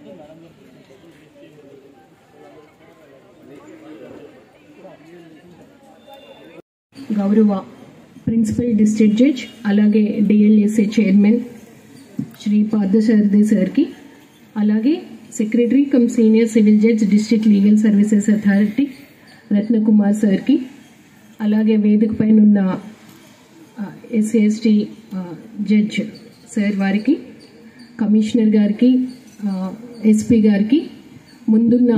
గౌరవ principal district judge అలాగే DLSA chairman Shri Parthasarathi సార్కి అలాగే secretary cum senior civil judge district legal services authority Ratnakumar సార్కి అలాగే వేదిక పైన ఉన్న ఎస్సీ ఎస్టీ జడ్జ్ సార్ వారికి కమిషనర్ గారికి ఎస్పీ గారికి ముందున్న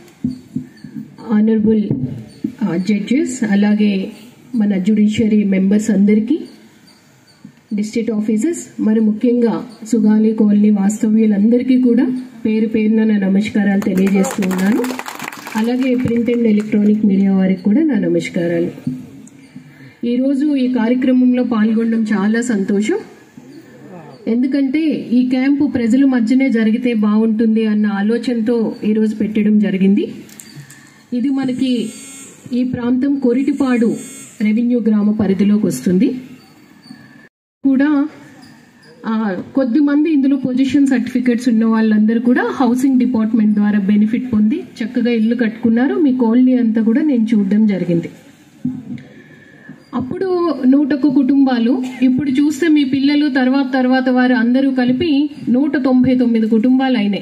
ఆనరబుల్ జడ్జెస్ అలాగే మన జ్యుడిషియరీ మెంబర్స్ అందరికీ డిస్ట్రిక్ట్ ఆఫీసర్స్ మరి ముఖ్యంగా సుగాలి కాలనీ వాస్తవ్యులందరికీ కూడా పేరు పేరున నా నమస్కారాలు తెలియజేస్తూ ఉన్నాను అలాగే ప్రింట్ అండ్ ఎలక్ట్రానిక్ మీడియా వారికి కూడా నా నమస్కారాలు ఈరోజు ఈ కార్యక్రమంలో పాల్గొనడం చాలా సంతోషం ఎందుకంటే ఈ క్యాంపు ప్రజల మధ్యనే జరిగితే బాగుంటుంది అన్న ఆలోచనతో ఈరోజు పెట్టడం జరిగింది ఇది మనకి ఈ ప్రాంతం కొరిటిపాడు రెవెన్యూ గ్రామ పరిధిలోకి వస్తుంది కూడా ఆ, కొద్ది మంది ఇందులో పొజిషన్ సర్టిఫికెట్స్ ఉన్న వాళ్ళందరూ కూడా హౌసింగ్ డిపార్ట్మెంట్ ద్వారా బెనిఫిట్ పొంది చక్కగా ఇల్లు కట్టుకున్నారు మీ కాలనీ అంతా కూడా నేను చూడడం జరిగింది అప్పుడు నూటొక్క కుటుంబాలు ఇప్పుడు చూస్తే మీ పిల్లలు తర్వాత తర్వాత వారు అందరూ కలిపి నూట తొంభై తొమ్మిది కుటుంబాలు అయినాయి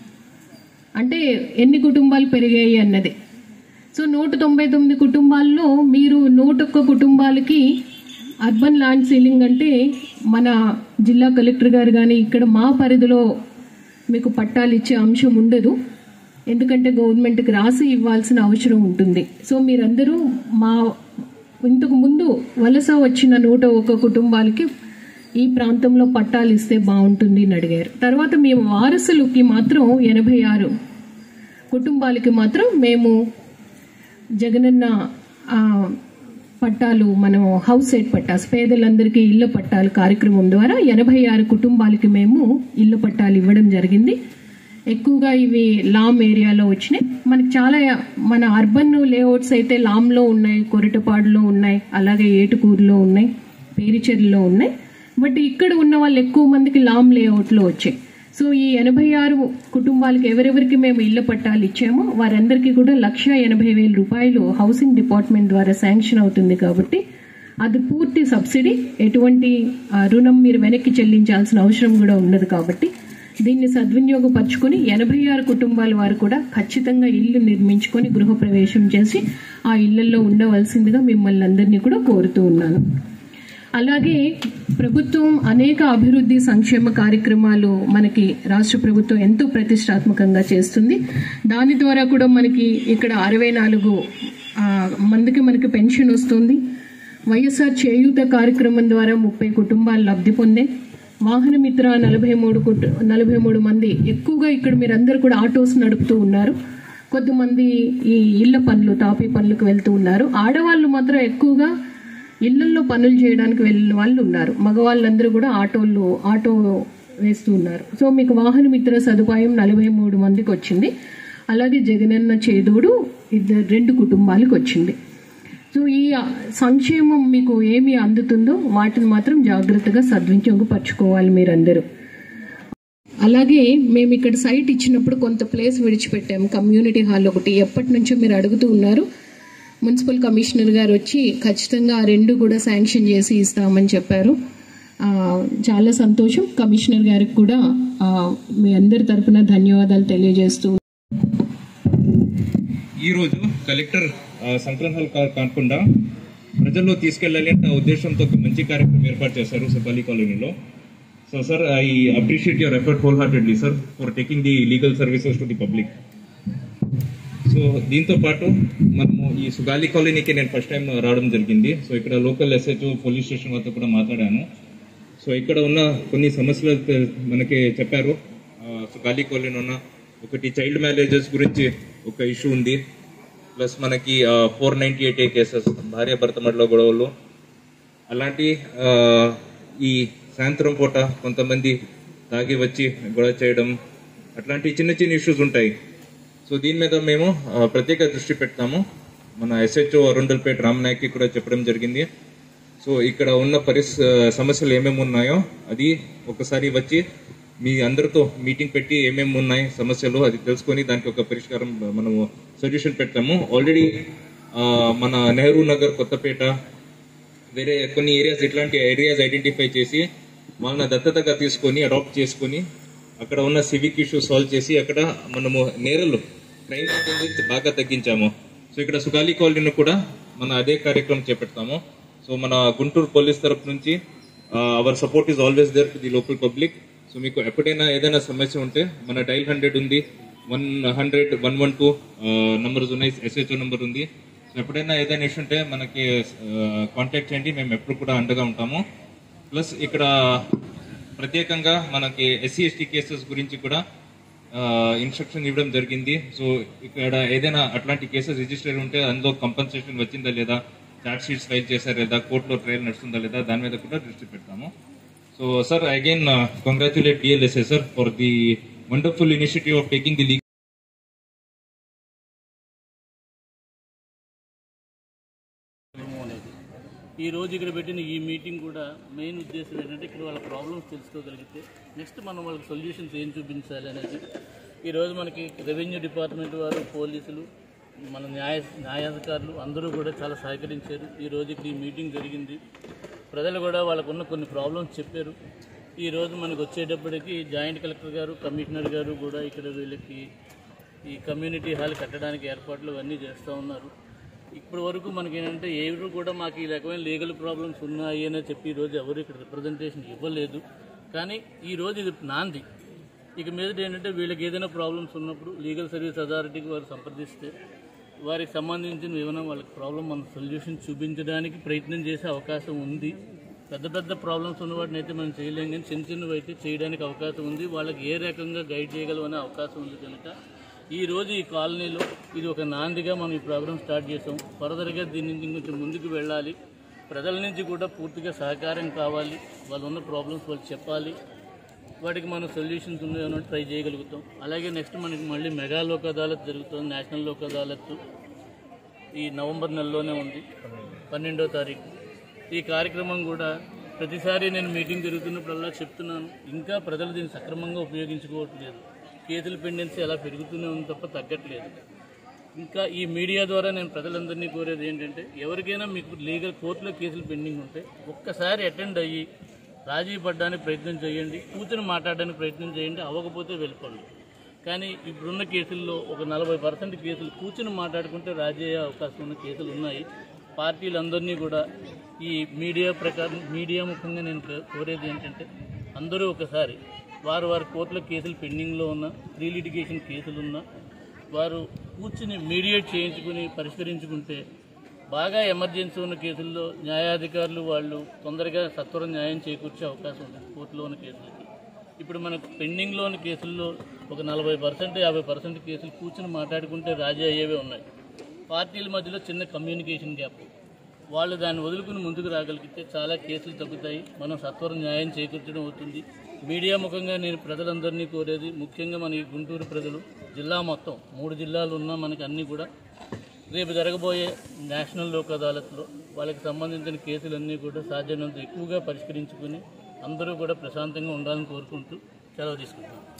అంటే ఎన్ని కుటుంబాలు పెరిగాయి అన్నది సో నూట తొంభై తొమ్మిది కుటుంబాల్లో మీరు నూటొక్క కుటుంబాలకి అర్బన్ ల్యాండ్ సీలింగ్ అంటే మన జిల్లా కలెక్టర్ గారు కానీ ఇక్కడ మా పరిధిలో మీకు పట్టాలు ఇచ్చే అంశం ఉండదు ఎందుకంటే గవర్నమెంట్కి రాసి ఇవ్వాల్సిన అవసరం ఉంటుంది సో మీరందరూ మా ఇంతకు ముందు వలస వచ్చిన నూట ఒక కుటుంబాలకి ఈ ప్రాంతంలో పట్టాలు ఇస్తే బాగుంటుంది అని అడిగారు తర్వాత మేము వారసులకి మాత్రం ఎనభై ఆరు కుటుంబాలకి మాత్రం మేము జగనన్న ఆ, పట్టాలు మనం హౌస్ సైట్ పట్టాస్ పేదలందరికీ ఇళ్ల పట్టాలు కార్యక్రమం ద్వారా ఎనభై ఆరు కుటుంబాలకి మేము ఇళ్ల పట్టాలు ఇవ్వడం జరిగింది ఎక్కువగా ఇవి లామ్ ఏరియాలో వచ్చినాయి మనకి చాలా మన అర్బన్ లేఅవుట్స్ అయితే లామ్లో ఉన్నాయి కొరటపాడులో ఉన్నాయి అలాగే ఏటుకూరులో ఉన్నాయి పేరిచెర్లలో ఉన్నాయి బట్ ఇక్కడ ఉన్న వాళ్ళు ఎక్కువ మందికి లామ్ లేఅవుట్లో వచ్చాయి సో ఈ ఎనభై ఆరు కుటుంబాలకి ఎవరెవరికి మేము ఇళ్ల పట్టాలు ఇచ్చామో వారందరికీ కూడా లక్ష ఎనభై వేల రూపాయలు హౌసింగ్ డిపార్ట్మెంట్ ద్వారా శాంక్షన్ అవుతుంది కాబట్టి అది పూర్తి సబ్సిడీ ఎటువంటి ఆ, రుణం మీరు వెనక్కి చెల్లించాల్సిన అవసరం కూడా ఉండదు కాబట్టి దీన్ని సద్వినియోగపరచుకొని ఎనభై ఆరు కుటుంబాల వారు కూడా ఖచ్చితంగా ఇల్లు నిర్మించుకొని గృహప్రవేశం చేసి ఆ ఇళ్లలో ఉండవలసిందిగా మిమ్మల్ని అందరినీ కూడా కోరుతూ ఉన్నాను అలాగే ప్రభుత్వం అనేక అభివృద్ధి సంక్షేమ కార్యక్రమాలు మనకి రాష్ట్ర ప్రభుత్వం ఎంతో ప్రతిష్టాత్మకంగా చేస్తుంది దాని ద్వారా కూడా మనకి ఇక్కడ అరవై నాలుగు ఆ, మందికి మనకి పెన్షన్ వస్తుంది వైఎస్ఆర్ చేయూత కార్యక్రమం ద్వారా ముప్పై కుటుంబాలు లబ్ధి పొందే వాహన మిత్ర నలభై మూడు కుటు నలభై మూడు మంది ఎక్కువగా ఇక్కడ మీరందరూ కూడా ఆటోస్ నడుపుతూ ఉన్నారు కొద్దిమంది ఈ ఇళ్ల పనులు తాపీ పనులకు వెళ్తూ ఉన్నారు ఆడవాళ్ళు మాత్రం ఎక్కువగా ఇళ్లల్లో పనులు చేయడానికి వెళ్ళిన వాళ్ళు ఉన్నారు మగవాళ్ళందరూ కూడా ఆటోలు ఆటో వేస్తూ ఉన్నారు సో మీకు వాహన మిత్ర సదుపాయం నలభై మూడు మందికి వచ్చింది అలాగే జగనన్న చేదోడు ఇద్దరు రెండు కుటుంబాలకు వచ్చింది సో ఈ సంక్షేమం మీకు ఏమి అందుతుందో వాటిని మాత్రం జాగ్రత్తగా సద్వినియోగపరచుకోవాలి మీరందరూ అలాగే మేము ఇక్కడ సైట్ ఇచ్చినప్పుడు కొంత ప్లేస్ విడిచిపెట్టాము కమ్యూనిటీ హాల్ ఒకటి ఎప్పటి నుంచో మీరు అడుగుతూ ఉన్నారు మున్సిపల్ కమిషనర్ గారు వచ్చి ఖచ్చితంగా ఆ రెండు కూడా శాంక్షన్ చేసి ఇస్తామని చెప్పారు ఆ, చాలా సంతోషం కమిషనర్ గారికి కూడా ఆ, మీ అందరి తరపున ధన్యవాదాలు తెలియజేస్తూ ఈరోజు కలెక్టర్ ఆ, సంక్రమణ కా- కాకుండా ప్రజల్లో తీసుకెళ్ళాలి అంటే ఆ ఉద్దేశంతో ఒక మంచి కార్యక్రమం ఏర్పాటు చేశారు సుపాలి కాలనీలో so sir I appreciate your effort whole heartedly sir for taking the legal services to the public so దీంతో పాటు మనము ఈ సుగాలి కాలనీకి నేను ఫస్ట్ టైం రావడం జరిగింది సో ఇక్కడ లోకల్ ఎస్హెచ్ఓ పోలీస్ స్టేషన్ వద్ద కూడా మాట్లాడాను సో ఇక్కడ ఉన్న కొన్ని సమస్యలు తె- మనకి చెప్పారు ఆ, సుగాలి కాలనీ ఉన్న ఒకటి చైల్డ్ మ్యారేజెస్ గురించి ఒక ఇష్యూ ఉంది ప్లస్ మనకి four ninety eight A cases భార్య భర్త మధ్యలో గొడవలు అలాంటి ఆ, ఈ సాయంత్రం పూట కొంతమంది తాగి వచ్చి గొడవ చేయడం అట్లాంటి చిన్న చిన్న ఇష్యూస్ ఉంటాయి సో దీని మీద మేము ఆ, ప్రత్యేక దృష్టి పెడతాము మన ఎస్హెచ్ఓ అరుండల్పేట రామనాయక్కి కూడా చెప్పడం జరిగింది సో ఇక్కడ ఉన్న పరిస్ ఆ, సమస్యలు ఏమేమి ఉన్నాయో అది ఒకసారి వచ్చి మీ అందరితో మీటింగ్ పెట్టి ఏమేమి ఉన్నాయి సమస్యలు అది తెలుసుకొని దానికి ఒక పరిష్కారం మనము సొల్యూషన్ పెట్టాము ఆల్రెడీ మన నెహ్రూ నగర్ కొత్తపేట వేరే కొన్ని ఏరియాస్ ఇట్లాంటి ఏరియాస్ ఐడెంటిఫై చేసి వాళ్ళని దత్తతగా తీసుకొని అడాప్ట్ చేసుకొని అక్కడ ఉన్న సివిక్ ఇష్యూ సాల్వ్ చేసి అక్కడ మనము నేరలు క్రైమ్ బాగా తగ్గించాము సో ఇక్కడ సుగాలి కాలనీని కూడా మన అదే కార్యక్రమం చేపడతాము సో మన గుంటూరు పోలీస్ తరపు నుంచి our support is always there to the local public so మీకు ఎప్పుడైనా ఏదైనా సమస్య ఉంటే మన డైల్ హండ్రెడ్ ఉంది one hundred one one two numbers ఉన్నాయి ఎస్హెచ్ఓ నంబర్ ఉంది సో ఎప్పుడైనా ఏదైనా ఇష్యూ ఉంటే మనకి కాంటాక్ట్ చేయండి మేము ఎప్పుడు కూడా అండగా ఉంటాము ప్లస్ ఇక్కడ ప్రత్యేకంగా మనకి ఎస్సీ ఎస్టీ కేసెస్ గురించి కూడా ఇన్స్ట్రక్షన్ ఇవ్వడం జరిగింది సో ఇక్కడ ఏదైనా అట్లాంటి కేసెస్ రిజిస్టర్ ఉంటే అందులో కంపన్సేషన్ వచ్చిందా లేదా చార్జ్ షీట్స్ ఫైల్ చేశారా లేదా కోర్టులో ట్రయల్ నడుస్తుందా లేదా దాని మీద కూడా దృష్టి పెడతాము so sir again congratulate DLSA sir for the wonderful initiative of taking the ఏమో అనేది ఈ రోజు ఇక్కడ పెట్టిన ఈ మీటింగ్ కూడా మెయిన్ ఉద్దేశం ఏంటంటే ఇక్కడ వాళ్ళ ప్రాబ్లమ్స్ తెలుసుకోగలిగితే నెక్స్ట్ మనం వాళ్ళకి సొల్యూషన్స్ ఏం చూపించాలి అనేది ఈరోజు మనకి రెవెన్యూ డిపార్ట్మెంట్ వారు పోలీసులు మన న్యాయ న్యాయాధికారులు అందరూ కూడా చాలా సహకరించారు ఈ రోజు ఇక్కడ ఈ మీటింగ్ జరిగింది ప్రజలు కూడా వాళ్ళకున్న కొన్ని ప్రాబ్లమ్స్ చెప్పారు ఈ రోజు మనకు వచ్చేటప్పటికి జాయింట్ కలెక్టర్ గారు కమిషనర్ గారు కూడా ఇక్కడ వీళ్ళకి ఈ కమ్యూనిటీ హాల్ కట్టడానికి ఏర్పాట్లు అన్నీ చేస్తూ ఉన్నారు ఇప్పటి వరకు మనకి ఏంటంటే ఎవరు కూడా మాకు ఈ రకమైన లీగల్ ప్రాబ్లమ్స్ ఉన్నాయి అని చెప్పి ఈరోజు ఎవరు ఇక్కడ రిప్రజెంటేషన్ ఇవ్వలేదు కానీ ఈ రోజు ఇది నాంది ఇక మీద ఏంటంటే వీళ్ళకి ఏదైనా ప్రాబ్లమ్స్ ఉన్నప్పుడు లీగల్ సర్వీస్ అథారిటీకి వారు సంప్రదిస్తే వారికి సంబంధించిన ఏమైనా వాళ్ళకి ప్రాబ్లం మనం సొల్యూషన్ చూపించడానికి ప్రయత్నం చేసే అవకాశం ఉంది పెద్ద పెద్ద ప్రాబ్లమ్స్ ఉన్న వాటిని అయితే మనం చేయలేం కానీ చిన్న చిన్నవి అయితే చేయడానికి అవకాశం ఉంది వాళ్ళకి ఏ రకంగా గైడ్ చేయగలం అనే అవకాశం ఉంది కనుక ఈ రోజు ఈ కాలనీలో ఇది ఒక నాందిగా మనం ఈ ప్రోగ్రామ్ స్టార్ట్ చేసాం ఫర్దర్గా దీని నుంచి ఇంకొంచెం ముందుకు వెళ్ళాలి ప్రజల నుంచి కూడా పూర్తిగా సహకారం కావాలి వాళ్ళు ఉన్న ప్రాబ్లమ్స్ వాళ్ళు చెప్పాలి వాటికి మనం సొల్యూషన్స్ ఉన్నాయో ట్రై చేయగలుగుతాం అలాగే నెక్స్ట్ మనకి మళ్ళీ మెగా లోక్ అదాలత్ జరుగుతుంది నేషనల్ లోక్ అదాలత్ ఈ నవంబర్ నెలలోనే ఉంది పన్నెండో తారీఖు ఈ కార్యక్రమం కూడా ప్రతిసారి నేను మీటింగ్ జరుగుతున్నప్పుడల్లా చెప్తున్నాను ఇంకా ప్రజలు దీన్ని సక్రమంగా ఉపయోగించుకోవట్లేదు కేసుల పెండెన్సీ అలా పెరుగుతూనే ఉంది తప్ప తగ్గట్లేదు ఇంకా ఈ మీడియా ద్వారా నేను ప్రజలందరినీ కోరేది ఏంటంటే ఎవరికైనా మీకు లీగల్ కోర్టులో కేసులు పెండింగ్ ఉంటే ఒక్కసారి అటెండ్ అయ్యి రాజీ పడడానికి ప్రయత్నం చేయండి కూతురు మాట్లాడడానికి ప్రయత్నం చేయండి అవ్వకపోతే వెళ్ళిపోండి కానీ ఇప్పుడున్న కేసుల్లో ఒక నలభై పర్సెంట్ కేసులు కూర్చుని మాట్లాడుకుంటే రాజీ అయ్యే అవకాశం ఉన్న కేసులు ఉన్నాయి పార్టీలందరినీ కూడా ఈ మీడియా ప్రకారం మీడియా ముఖంగా నేను కో- కోరేది ఏంటంటే అందరూ ఒకసారి వారు వారి కోర్టులో కేసులు పెండింగ్లో ఉన్న ప్రీ లిటిగేషన్ కేసులు ఉన్నా వారు కూర్చుని మీడియేట్ చేయించుకుని పరిష్కరించుకుంటే బాగా ఎమర్జెన్సీ ఉన్న కేసుల్లో న్యాయాధికారులు వాళ్ళు తొందరగా సత్వరం న్యాయం చేకూర్చే అవకాశం ఉంది కోర్టులో ఉన్న కేసులకి ఇప్పుడు మనకు పెండింగ్లో ఉన్న కేసుల్లో ఒక నలభై పర్సెంట్ యాభై పర్సెంట్ కేసులు కూర్చుని మాట్లాడుకుంటే రాజీ అయ్యేవే ఉన్నాయి పార్టీల మధ్యలో చిన్న కమ్యూనికేషన్ గ్యాప్ వాళ్ళు దాన్ని వదులుకుని ముందుకు రాగలిగితే చాలా కేసులు తగ్గుతాయి మనం సత్వరం న్యాయం చేకూర్చడం అవుతుంది మీడియా ముఖంగా నేను ప్రజలందరినీ కోరేది ముఖ్యంగా మన ఈ గుంటూరు ప్రజలు జిల్లా మొత్తం మూడు జిల్లాలు ఉన్నా మనకి అన్నీ కూడా రేపు జరగబోయే నేషనల్ లోక్ అదాలత్లో వాళ్ళకి సంబంధించిన కేసులన్నీ కూడా సాధ్యమైనంత ఎక్కువగా పరిష్కరించుకుని అందరూ కూడా ప్రశాంతంగా ఉండాలని కోరుకుంటూ సెలవు తీసుకుంటాం